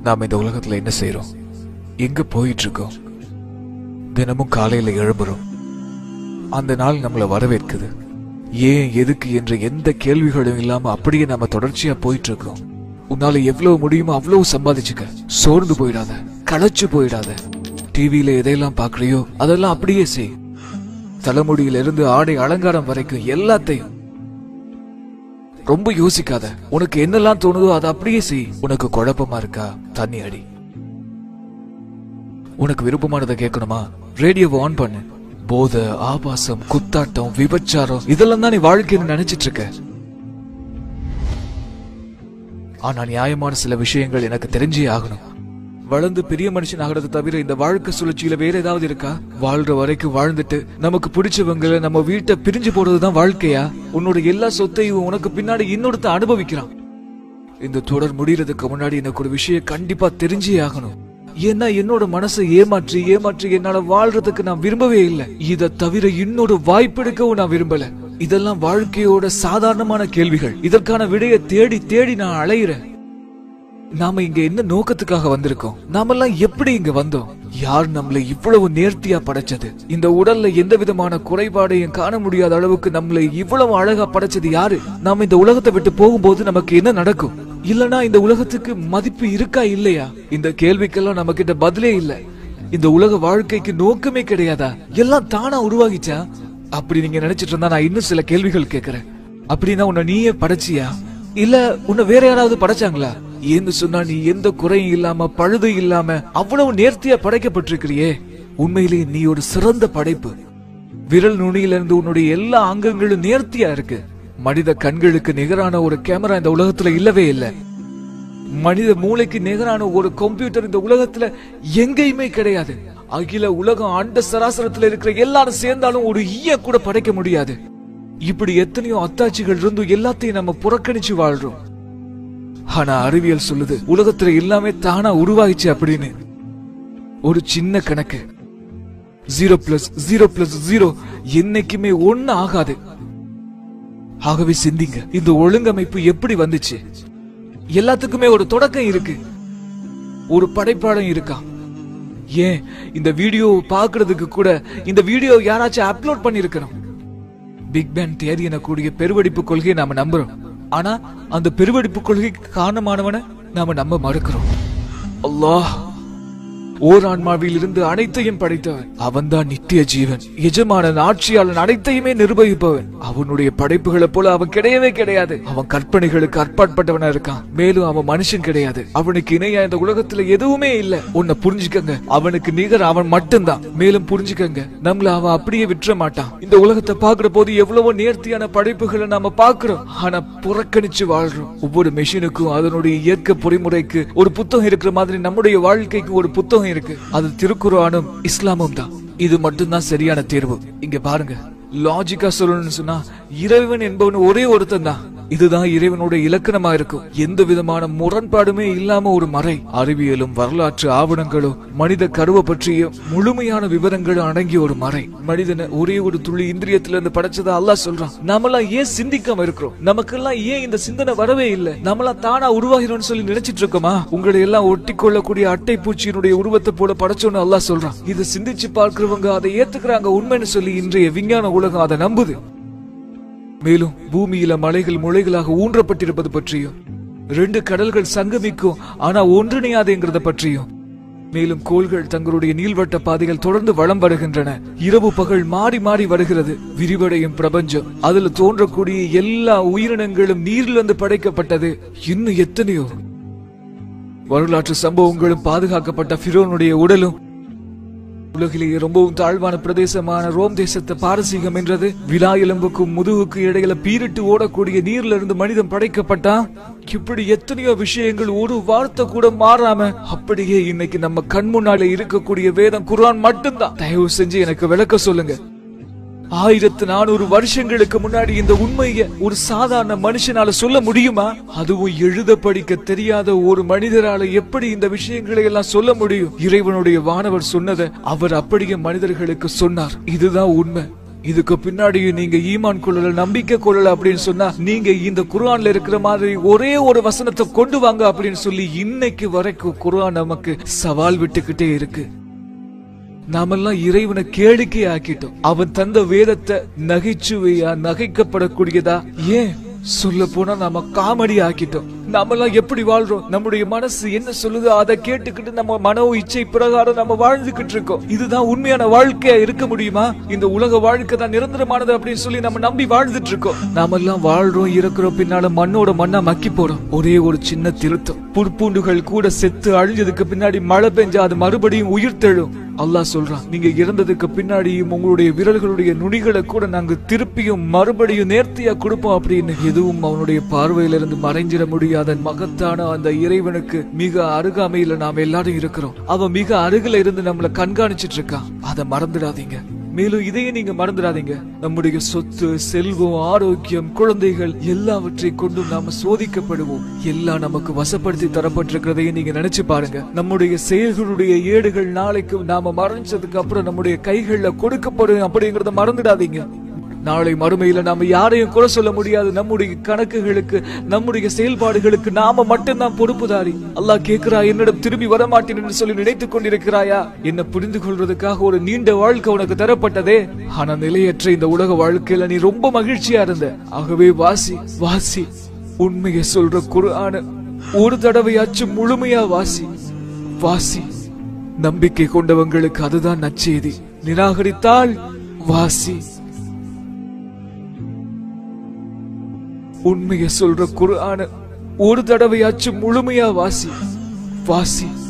நாம இந்த உலகத்துல என்ன செய்றோம் எங்க போயிட்டு இருக்கோம் தினமும் காலையில எழும்புறோம் அந்த நாள் நம்மள வரவேற்குது ஏன் எதுக்கு என்ற எந்த கேள்விகளும் இல்லாம அப்படியே நாம தொடர்ச்சியா போயிட்டு இருக்கோம் உன்னால எவ்வளவு முடியுமோ அவ்வளவு சம்பாதிச்சுக்க சோர்ந்து போயிடாத களைச்சு போயிடாத டிவியில எதையெல்லாம் பாக்குறியோ அதெல்லாம் அப்படியே செய் தலைமுடியில இருந்து ஆடை அலங்காரம் வரைக்கும் எல்லாத்தையும் ரொம்ப யோசிக்காத உனக்கு என்னெல்லாம் தோணுதோ அதை அப்படியே செய் உனக்கு குழப்பமா இருக்கா தண்ணி அடி உனக்கு விருப்பமானதை கேட்கணுமா ரேடியோவை ஆன் பண்ணு போதை ஆபாசம் குத்தாட்டம் விபச்சாரம் இதெல்லாம் தான் நீ வாழ்க்கைன்னு நினைச்சிட்டு இருக்க ஆனா நியாயமான சில விஷயங்கள் எனக்கு தெரிஞ்சே ஆகணும் வளர்ந்து பெரிய மனுஷன் ஆகிறது தவிர இந்த வாழ்க்கை சுழற்சியில வேற ஏதாவது இருக்கா வாழ்ற வரைக்கும் வாழ்ந்துட்டு நமக்கு பிடிச்சவங்கள நம்ம வீட்டை பிரிஞ்சு போறதுதான் வாழ்க்கையா உன்னோட எல்லா சொத்தையும் உனக்கு பின்னாடி இன்னொருத்த அனுபவிக்கிறான் இந்த தொடர் முடியறதுக்கு முன்னாடி எனக்கு ஒரு விஷயம் கண்டிப்பா தெரிஞ்சே ஆகணும் ஏன்னா என்னோட மனசை ஏமாற்றி ஏமாற்றி என்னால வாழ்றதுக்கு நான் விரும்பவே இல்லை இத தவிர இன்னொரு வாய்ப்பெடுக்கவும் நான் விரும்பல இதெல்லாம் வாழ்க்கையோட சாதாரணமான கேள்விகள் இதற்கான விடையை தேடி தேடி நான் அலையிறேன் நாம இங்க என்ன நோக்கத்துக்காக வந்திருக்கோம் நாமெல்லாம் எப்படி இங்க வந்தோம் யார் நம்மளை இவ்வளவு நேர்த்தியா படைச்சது இந்த உடல்ல எந்த விதமான குறைபாடையும் காண முடியாத அளவுக்கு நம்மளை இவ்வளவு அழகா படைச்சது யாரு நாம இந்த உலகத்தை விட்டு போகும்போது நமக்கு என்ன நடக்கும் இல்லனா இந்த உலகத்துக்கு மதிப்பு இருக்கா இல்லையா இந்த கேள்விக்கெல்லாம் நம்ம கிட்ட பதிலே இல்ல இந்த உலக வாழ்க்கைக்கு நோக்கமே கிடையாதா எல்லாம் தானா உருவாகிச்சா அப்படி நீங்க நினைச்சிட்டு இருந்தா நான் இன்னும் சில கேள்விகள் கேக்குறேன் அப்படின்னா உன்னை நீயே படைச்சியா இல்ல உன்னை வேற யாராவது படைச்சாங்களா ஏன்னு சொன்னா நீ எந்த குறையும் இல்லாம பழுது இல்லாம அவ்வளவு நேர்த்தியா படைக்கப்பட்டிருக்கிறியே உண்மையிலேயே நீ ஒரு சிறந்த படைப்பு விரல் நுனியில இருந்து உன்னுடைய எல்லா அங்கங்களும் நேர்த்தியா இருக்கு மனித கண்களுக்கு நிகரான ஒரு கேமரா இந்த உலகத்துல இல்லவே இல்ல மனித மூளைக்கு நிகரான ஒரு கம்ப்யூட்டர் இந்த உலகத்துல எங்கேயுமே கிடையாது அகில உலகம் அண்ட சராசரத்துல இருக்கிற எல்லாரும் சேர்ந்தாலும் ஒரு ஈய கூட படைக்க முடியாது இப்படி எத்தனையோ அத்தாட்சிகள் இருந்தும் எல்லாத்தையும் நம்ம புறக்கணிச்சு வாழ்றோம் ஆனா அறிவியல் சொல்லுது உலகத்துல எல்லாமே தானா உருவாகிச்சு அப்படின்னு ஒரு சின்ன கணக்கு zero plus zero plus zero என்னைக்குமே ஒண்ணு ஆகாது ஆகவே சிந்திங்க இந்த ஒழுங்கமைப்பு எப்படி வந்துச்சு எல்லாத்துக்குமே ஒரு தொடக்கம் இருக்கு ஒரு படைப்பாளம் இருக்கா ஏன் இந்த வீடியோ பாக்குறதுக்கு கூட இந்த வீடியோ யாராச்சும் அப்லோட் பண்ணிருக்கணும் பிக் பேங் தியரி எனக்கூடிய பெருவெடிப்பு கொள்கையை நாம நம்புறோம் ஆனா அந்த பெருவெடிப்பு கொள்கைக்கு காரணமானவனை நாம நம்ப மறுக்கிறோம் அல்லாஹ் ஓர் ஆன்மாவில் இருந்து அனைத்தையும் படைத்தவன் அவன்தான் நித்திய ஜீவன் எஜமானன் ஆட்சியாளன் அனைத்தையுமே நிர்வகிப்பவன் அவனுடைய படைப்புகளை போல அவன் கிடையவே கிடையாது அவன் கற்பனைகளுக்கு அற்பாட்பட்டவனா இருக்கான் மேலும் அவன் மனுஷன் கிடையாது அவனுக்கு இணையா இந்த உலகத்துல எதுவுமே இல்ல உன்னை புரிஞ்சுக்கங்க அவனுக்கு நிகர் அவன் மட்டும்தான் மேலும் புரிஞ்சுக்கங்க நம்மள அவன் அப்படியே விட்டுற மாட்டான் இந்த உலகத்தை பாக்குற போது எவ்வளவோ நேர்த்தியான படைப்புகளை நாம பாக்குறோம் ஆனா புறக்கணிச்சு வாழ்றோம் ஒவ்வொரு மெஷினுக்கும் அதனுடைய இயற்கை பொறிமுறைக்கு ஒரு புத்தகம் இருக்கிற மாதிரி நம்முடைய வாழ்க்கைக்கு ஒரு புத்தகம் இருக்கு அது திருக்குறானும் இஸ்லாமும் தான் இது மட்டும்தான் சரியான தேர்வு இங்க பாருங்க லாஜிக்கா சொல்லணும்னு சொன்னா இறைவன் என்பவன் ஒரே ஒருத்தன் தான் இதுதான் இறைவனுடைய இலக்கணமா இருக்கும் எந்த விதமான முரண்பாடுமே இல்லாம ஒரு மறை அறிவியலும் வரலாற்று ஆவணங்களும் மனித கருவை பற்றிய முழுமையான விவரங்களும் அடங்கிய ஒரு மறை மனிதனை ஒரே ஒரு துளி இந்திரியத்துல இருந்து படைச்சதா அல்லாஹ் சொல்றான் நம்மளாம் ஏன் சிந்திக்காம இருக்கிறோம் நமக்கெல்லாம் ஏன் இந்த சிந்தனை வரவே இல்லை நம்மளாம் தானா உருவாகிறோம்னு சொல்லி நினைச்சிட்டு இருக்கோமா உங்களை எல்லாம் ஒட்டி கொள்ளக்கூடிய அட்டை பூச்சியினுடைய உருவத்தை போல படைச்சோன்னு அல்லாஹ் சொல்றான் இதை சிந்திச்சு பார்க்கிறவங்க அதை ஏத்துக்கிறாங்க உண்மைன்னு சொல்லி இன்றைய விஞ்ஞான உலகம் அதை நம்புது மேலும் பூமியில மலைகள் முளைகளாக ஊன்றப்பட்டிருப்பது பற்றியும் ரெண்டு கடல்கள் சங்கமிக்கும் ஆனா ஒன்றிணையாதுங்கிறத பற்றியும் மேலும் கோள்கள் தங்களுடைய நீள்வட்ட பாதைகள் தொடர்ந்து வளம் வருகின்றன இரவு பகல் மாறி மாறி வருகிறது விரிவடையும் பிரபஞ்சம் அதுல தோன்றக்கூடிய எல்லா உயிரினங்களும் நீரிலிருந்து படைக்கப்பட்டது இன்னும் எத்தனையோ வரலாற்று சம்பவங்களும் பாதுகாக்கப்பட்ட பிரோனுடைய உடலும் உலகிலேயே ரொம்பவும் தாழ்வான பிரதேசமான ரோம் தேசத்தை பாரசீகம் என்றது விழா எலும்புக்கும் முதுகுக்கு இடையில பீரிட்டு ஓடக்கூடிய நீர்ல இருந்து மனிதன் படைக்கப்பட்டான் இப்படி எத்தனையோ விஷயங்கள் ஒரு வார்த்தை கூட மாறாம அப்படியே இன்னைக்கு நம்ம கண் முன்னால இருக்கக்கூடிய வேதம் குர்ஆன் மட்டும்தான் தயவு செஞ்சு எனக்கு விளக்க சொல்லுங்க ஆயிரத்து நானூறு வருஷங்களுக்கு முன்னாடி இந்த உண்மையை ஒரு சாதாரண மனுஷனால சொல்ல முடியுமா அதுவும் எழுத படிக்க தெரியாத ஒரு மனிதரால எப்படி இந்த விஷயங்களை எல்லாம் சொல்ல முடியும் இறைவனுடைய வானவர் சொன்னதை அவர் அப்படியே மனிதர்களுக்கு சொன்னார் இதுதான் உண்மை இதுக்கு பின்னாடி நீங்க ஈமான் கொள்ளல நம்பிக்கை கொள்ளல அப்படின்னு சொன்னா நீங்க இந்த குர்ஆன்ல இருக்கிற மாதிரி ஒரே ஒரு வசனத்தை கொண்டு வாங்க அப்படின்னு சொல்லி இன்னைக்கு வரைக்கும் குர்ஆன் நமக்கு சவால் விட்டுக்கிட்டே இருக்கு நாமெல்லாம் இறைவனை கேளிக்கை ஆக்கிட்டோம் அவன் தந்த வேதத்தை நகைச்சுவையா நகைக்கப்படக்கூடியதா ஏன் சொல்ல போனா நாம காமெடி ஆக்கிட்டோம் நாமெல்லாம் எப்படி வாழ்றோம் நம்முடைய மனசு என்ன சொல்லுதோ அதை கேட்டுக்கிட்டு நம்ம மனோ இச்சை பிரகாரம் நம்ம வாழ்ந்துகிட்டு இருக்கோம் இதுதான் உண்மையான வாழ்க்கையா இருக்க முடியுமா இந்த உலக வாழ்க்கை தான் நிரந்தரமானது அப்படின்னு சொல்லி நம்ம நம்பி வாழ்ந்துட்டு இருக்கோம் நாமெல்லாம் வாழ்றோம் இருக்கிறோம் பின்னால மண்ணோட மண்ணா மக்கி போறோம் ஒரே ஒரு சின்ன திருத்தம் புற்பூண்டுகள் கூட செத்து அழிஞ்சதுக்கு பின்னாடி மழை பெஞ்சா அது மறுபடியும் உயிர் தெழும் அல்லாஹ் சொல்றான் நீங்க இறந்ததுக்கு பின்னாடியும் உங்களுடைய விரல்களுடைய நுனிகளை கூட நாங்க திருப்பியும் மறுபடியும் நேர்த்தியா கொடுப்போம் அப்படின்னு எதுவும் அவனுடைய பார்வையிலிருந்து மறைஞ்சிட முடியாத மகத்தான அந்த இறைவனுக்கு மிக அருகாமையில நாம எல்லாரும் இருக்கிறோம் அவன் மிக அருகில இருந்து நம்மள கண்காணிச்சிட்டு இருக்கான் அதை மறந்துடாதீங்க மேலும் இதையும் நீங்க மறந்துடாதீங்க நம்முடைய சொத்து செல்வம் ஆரோக்கியம் குழந்தைகள் எல்லாவற்றை கொண்டும் நாம சோதிக்கப்படுவோம் எல்லாம் நமக்கு வசப்படுத்தி தரப்பட்டிருக்கிறதையும் நீங்க நினைச்சு பாருங்க நம்முடைய செயல்களுடைய ஏடுகள் நாளைக்கு நாம மறைஞ்சதுக்கு அப்புறம் நம்முடைய கைகள்ல கொடுக்கப்படும் அப்படிங்கறத மறந்துடாதீங்க நாளை மறுமையில நாம யாரையும் குறை சொல்ல முடியாது நம்முடைய கணக்குகளுக்கு நம்முடைய செயல்பாடுகளுக்கு நாம மட்டும்தான் பொறுப்புதாரி அல்லாஹ் கேக்குறா என்னிடம் திரும்பி வரமாட்டேன் என்று சொல்லி நினைத்துக் கொண்டிருக்கிறாயா என்ன புரிந்து கொள்வதற்காக ஒரு நீண்ட வாழ்க்கை உனக்கு தரப்பட்டதே ஆனா நிலையற்ற இந்த உலக வாழ்க்கையில நீ ரொம்ப மகிழ்ச்சியா இருந்த ஆகவே வாசி வாசி உண்மையை சொல்ற குர்ஆன ஒரு தடவையாச்சும் முழுமையா வாசி வாசி நம்பிக்கை கொண்டவங்களுக்கு அதுதான் நற்செய்தி நிராகரித்தால் வாசி உண்மையை சொல்ற குர்ஆன ஒரு தடவையாச்சும் முழுமையா வாசி வாசி